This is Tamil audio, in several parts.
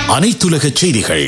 அனைத்துலக செய்திகள்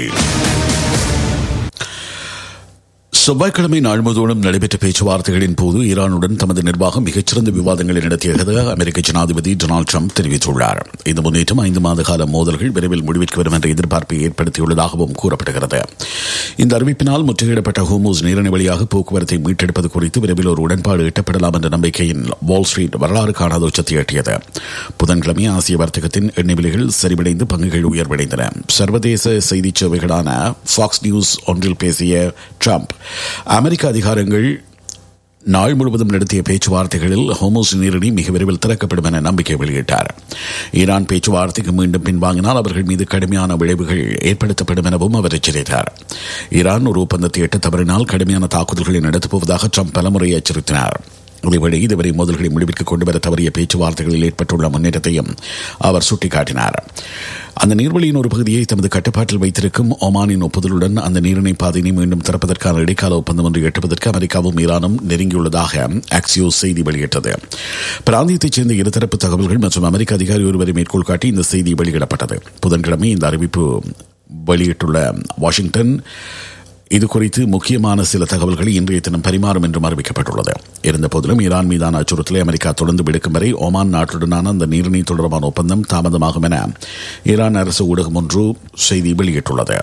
செவ்வாய்க்கிழமை நாள் முழுவதும் நடைபெற்ற பேச்சுவார்த்தைகளின் போது ஈரானுடன் தமது நிர்வாகம் மிகச்சிறந்த விவாதங்களை நடத்தியதாக அமெரிக்க ஜனாதிபதி டொனால்டு ட்ரம்ப் தெரிவித்துள்ளார் இந்த முன்னேற்றம் ஐந்து மாத கால மோதல்கள் விரைவில் முடிவிற்கு வரும் என்ற எதிர்பார்ப்பை ஏற்படுத்தியுள்ளதாகவும் கூறப்படுகிறது இந்த அறிவிப்பினால் முற்றுகையிடப்பட்ட ஹோமோஸ் நீரிணை வழியாக போக்குவரத்தை மீட்டெடுப்பது குறித்து விரைவில் ஒரு உடன்பாடு எட்டப்படலாம் என்ற நம்பிக்கையின் வால் ஸ்ட்ரீட் வரலாறு காணாத உச்சத்தை எட்டியது புதன்கிழமை ஆசிய வர்த்தகத்தின் எண்ணெய் விலைகள் சரிவடைந்து பங்குகள் உயர்வடைந்தன சர்வதேச செய்தி சேவைகளான ஃபாக்ஸ் நியூஸ் ஒன்றில் பேசிய ட்ரம்ப் அமெரிக்க அதிகாரங்கள் நாள் முழுவதும் நடத்திய பேச்சுவார்த்தைகளில் ஹோமோஸ் நீரிணை மிக விரைவில் திறக்கப்படும் என நம்பிக்கை வெளியிட்டார் ஈரான் பேச்சுவார்த்தைக்கு மீண்டும் பின்வாங்கினால் அவர்கள் மீது கடுமையான விளைவுகள் ஏற்படுத்தப்படும் எனவும் அவர் எச்சரித்தார் ஈரான் ஒரு ஒப்பந்தத்தை எட்ட தவறினால் கடுமையான தாக்குதல்களை நடத்தப்போவதாக ட்ரம்ப் பலமுறை எச்சரித்தார் அதேவேளை இதுவரை மோதல்களை முடிவிற்கு கொண்டுவர தவறிய பேச்சுவார்த்தைகளில் ஏற்பட்டுள்ள முன்னேற்றத்தையும் அவர் சுட்டிக்காட்டினார் அந்த நீர்வழியின் ஒரு பகுதியை தமது கட்டுப்பாட்டில் வைத்திருக்கும் ஒமானின் ஒப்புதலுடன் அந்த நீரிணை பாதையினை மீண்டும் திறப்பதற்கான இடைக்கால ஒப்பந்தம் ஒன்று எட்டுவதற்கு அமெரிக்காவும் ஈரானும் நெருங்கியுள்ளதாக ஆக்சியோஸ் செய்தி வெளியிட்டது பிராந்தியத்தைச் சேர்ந்த இருதரப்பு தகவல்கள் மற்றும் அமெரிக்க அதிகாரி ஒருவரை மேற்கோள் காட்டி இந்த செய்தி வெளியிடப்பட்டது புதன்கிழமை இந்த அறிவிப்பு வெளியிட்டுள்ள வாஷிங்டன் இது குறித்து முக்கியமான சில தகவல்களை இன்றைய தினம் பரிமாறும் என்றும் அறிவிக்கப்பட்டுள்ளது இருந்தபோதிலும் ஈரான் மீதான அச்சுறுத்தலை அமெரிக்கா தொடர்ந்து விடுக்கும் வரை ஒமான் நாட்டுடனான அந்த நீரிணை தொடர்பான ஒப்பந்தம் தாமதமாகும் என ஈரான் அரசு ஊடகம் ஒன்று செய்தி வெளியிட்டுள்ளது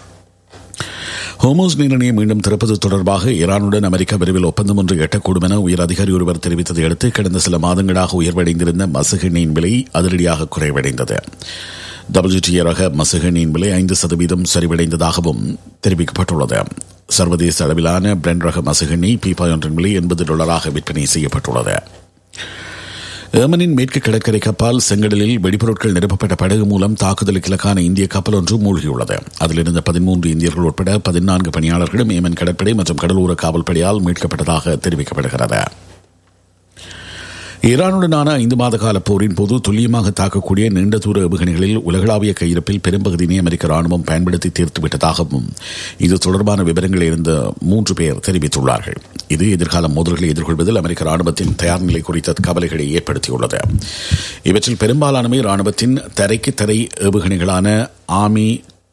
ஹோமோஸ் நீரிணையை மீண்டும் திறப்பது தொடர்பாக ஈரானுடன் அமெரிக்கா விரைவில் ஒப்பந்தம் ஒன்று எட்டக்கூடும் என உயர் அதிகாரி ஒருவர் தெரிவித்ததை அடுத்து கடந்த சில மாதங்களாக உயர்வடைந்திருந்த மசகு எண்ணெயின் விலை அதிரடியாக குறைவடைந்தது டபிள்யூடிஏ ரக மசகு எண்ணெயின் விலை ஐந்து சதவீதம் சரிவடைந்ததாகவும் தெரிவிக்கப்பட்டுள்ளது சர்வதேச அளவிலான பிரெண்ட் ரக மசகு எண்ணெய் பீப்பாய் ஒன்றின் விலை எண்பது டாலராக விற்பனை செய்யப்பட்டுள்ளது ஏமனின் மேற்கு கடற்கரை கப்பால் செங்கடலில் வெடிபொருட்கள் நிரப்பப்பட்ட படகு மூலம் தாக்குதலுக்கு இலக்கான இந்திய கப்பல் ஒன்று மூழ்கியுள்ளது அதில் இருந்த பதிமூன்று இந்தியர்கள் உட்பட பதினான்கு பணியாளர்களும் ஏமன் கடற்படை மற்றும் கடலோர காவல்படையால் மீட்கப்பட்டதாக தெரிவிக்கப்படுகிறது ஈரானுடனான ஐந்து மாத கால போரின் போது துல்லியமாக தாக்கக்கூடிய நீண்ட தூர ஏவுகணைகளில் உலகளாவிய கையிருப்பில் பெரும்பகுதியினை அமெரிக்க ராணுவம் பயன்படுத்தி தீர்த்துவிட்டதாகவும் இது தொடர்பான விவரங்கள் இருந்த மூன்று பேர் தெரிவித்துள்ளார்கள் இது எதிர்கால மோதல்களை எதிர்கொள்வதில் அமெரிக்க ராணுவத்தின் தயார் நிலை குறித்த கவலைகளை ஏற்படுத்தியுள்ளது இவற்றில் பெரும்பாலானவை ராணுவத்தின் தரைக்கு தரை ஏவுகணைகளான ஆமி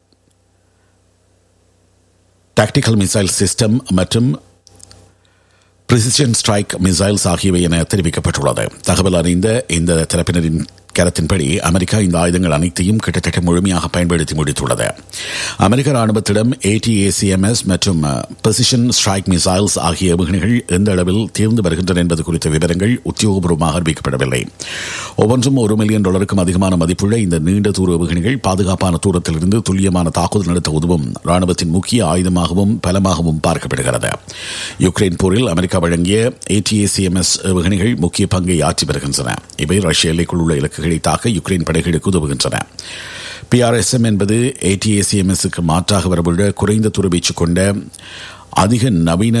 டாக்டிக்கல் மிசைல் சிஸ்டம் மற்றும் பிரிசிஷன் ஸ்ட்ரைக் மிசைல்ஸ் ஆகியவை என தெரிவிக்கப்பட்டுள்ளது தகவல் அறிந்த இந்த தரப்பினரின் கருத்தின்படி அமெரிக்கா இந்த ஆயுதங்கள் அனைத்தையும் கிட்டத்தட்ட முழுமையாக பயன்படுத்தி முடித்துள்ளது அமெரிக்க ராணுவத்திடம் ஏடிஏசிஎம்எஸ் மற்றும் பொசிஷன் ஸ்ட்ரைக் மிசைல்ஸ் ஆகிய ஏவுகணைகள் எந்த அளவில் தீர்ந்து வருகின்றன என்பது குறித்த விவரங்கள் உத்தியோகபூர்வமாக அறிவிக்கப்படவில்லை ஒவ்வொன்றும் ஒரு மில்லியன் டாலருக்கும் அதிகமான மதிப்புள்ள இந்த நீண்ட தூர ஏவுகணைகள் பாதுகாப்பான தூரத்திலிருந்து துல்லியமான தாக்குதல் நடத்த உதவும் ராணுவத்தின் முக்கிய ஆயுதமாகவும் பலமாகவும் பார்க்கப்படுகிறது யுக்ரைன் போரில் அமெரிக்கா வழங்கிய ஏடிஏசிஎம்எஸ் ஏவுகணைகள் முக்கிய பங்கை ஆற்றி வருகின்றன இவை ரஷ்ய எல்லைக்குள் உள்ள இலக்குகளை தாக்க யுக்ரைன் படைகளுக்கு உதவுகின்றன பிஆர்எஸ்எம் என்பது ஏடிஏசிஎம்எஸ்க்கு மாற்றாக வரவுள்ள குறைந்த துறவீச்சு கொண்ட அதிக நவீன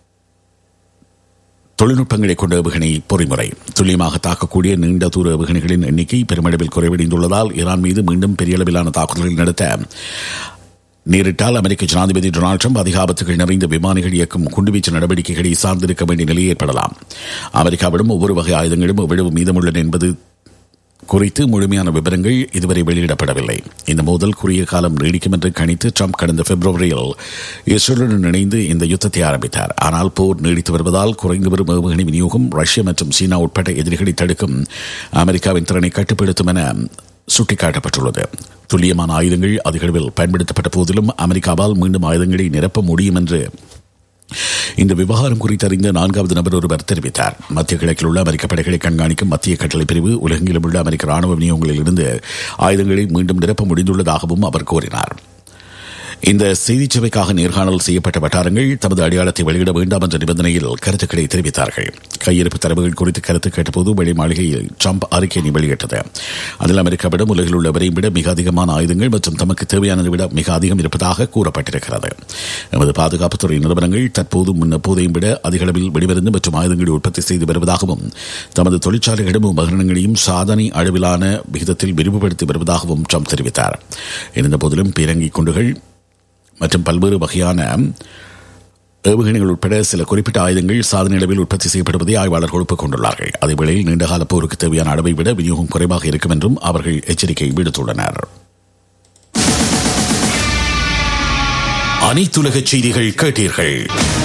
தொழில்நுட்பங்களை கொண்ட ஏவுகணை பொறிமுறை துல்லியமாக தாக்கக்கூடிய நீண்ட தூர ஏவுகணைகளின் எண்ணிக்கை பெருமளவில் குறைவடைந்துள்ளதால் ஈரான் மீது மீண்டும் பெரிய அளவிலான தாக்குதல்கள் நடத்த நேரிட்டால் அமெரிக்க ஜனாதிபதி டொனால்டு ட்ரம்ப் அதிக ஆபத்துகள் நிறைந்த விமானிகள் இயக்கும் குண்டுவீச்சு நடவடிக்கைகளை சார்ந்திருக்க வேண்டிய நிலை ஏற்படலாம் அமெரிக்காவிடம் ஒவ்வொரு வகை ஆயுதங்களும் எவ்வளவு மீதமுள்ளன என்பது குறித்து முழுமையான விவரங்கள் இதுவரை வெளியிடப்படவில்லை இந்த மோதல் குறுகிய காலம் நீடிக்கும் என்று கணித்து ட்ரம்ப் கடந்த பிப்ரவரியில் இஸ்ரேலுடன் இணைந்து இந்த யுத்தத்தை ஆரம்பித்தார் ஆனால் போர் நீடித்து வருவதால் குறைந்து வரும் ஏவுகணை விநியோகம் ரஷ்யா மற்றும் சீனா உட்பட்ட எதிரிகளை தடுக்கும் அமெரிக்காவின் திறனை கட்டுப்படுத்தும் என சுட்டிக்காட்டப்பட்டுள்ளது துல்லியமான ஆயுதங்கள் அதிகளவில் பயன்படுத்தப்பட்ட போதிலும் அமெரிக்காவால் மீண்டும் ஆயுதங்களை நிரப்ப முடியும் என்று இந்த விவகாரம் குறித்து அறிந்த நான்காவது நபர் ஒருவர் தெரிவித்தார் மத்திய கிழக்கில் உள்ள அமெரிக்க படைகளை கண்காணிக்கும் மத்திய கட்டளை பிரிவு உலகெங்கிலும் உள்ள அமெரிக்க ராணுவ விநியோகங்களில் இருந்து ஆயுதங்களை மீண்டும் நிரப்ப முடிந்துள்ளதாகவும் அவர் கூறினார் இந்த செய்திச் சேவைக்காக நேர்காணல் செய்யப்பட்ட வட்டாரங்கள் தமது அடையாளத்தை வெளியிட வேண்டாம் என்ற நிபந்தனையில் கருத்துக்களை தெரிவித்தார்கள் கையிருப்பு தரவுகள் குறித்து கருத்து கேட்டபோது வெளி மாளிகையில் ட்ரம்ப் அறிக்கையை வெளியிட்டது அதில் அமெரிக்காவிடம் உலகில் உள்ளவரையும் விட மிக அதிகமான ஆயுதங்கள் மற்றும் தமக்கு தேவையானதை விட மிக அதிகம் இருப்பதாக கூறப்பட்டிருக்கிறது எமது பாதுகாப்புத்துறை நிறுவனங்கள் தற்போது முன்னப்போதையும் விட அதிக அளவில் வெடிமருந்து மற்றும் ஆயுதங்களை உற்பத்தி செய்து வருவதாகவும் தமது தொழிற்சாலைகளிடம் உபகரணங்களையும் சாதனை அளவிலான விகிதத்தில் விரிவுபடுத்தி வருவதாகவும் ட்ரம்ப் தெரிவித்தார் இருந்தபோதிலும் பீரங்கி குண்டுகள் மற்றும் பல்வேறு வகையான ஏவுகணைகள் உட்பட சில குறிப்பிட்ட ஆயுதங்கள் சாதனை அளவில் உற்பத்தி செய்யப்படுவதை ஆய்வாளர்கள் ஒப்புக்கொண்டுள்ளார்கள் அதேவேளையில் நீண்டகால போருக்கு தேவையான அளவை விட விநியோகம் குறைவாக இருக்கும் என்றும் அவர்கள் எச்சரிக்கை விடுத்துள்ளனர் அனைத்துலக செய்திகள் கேட்டீர்கள்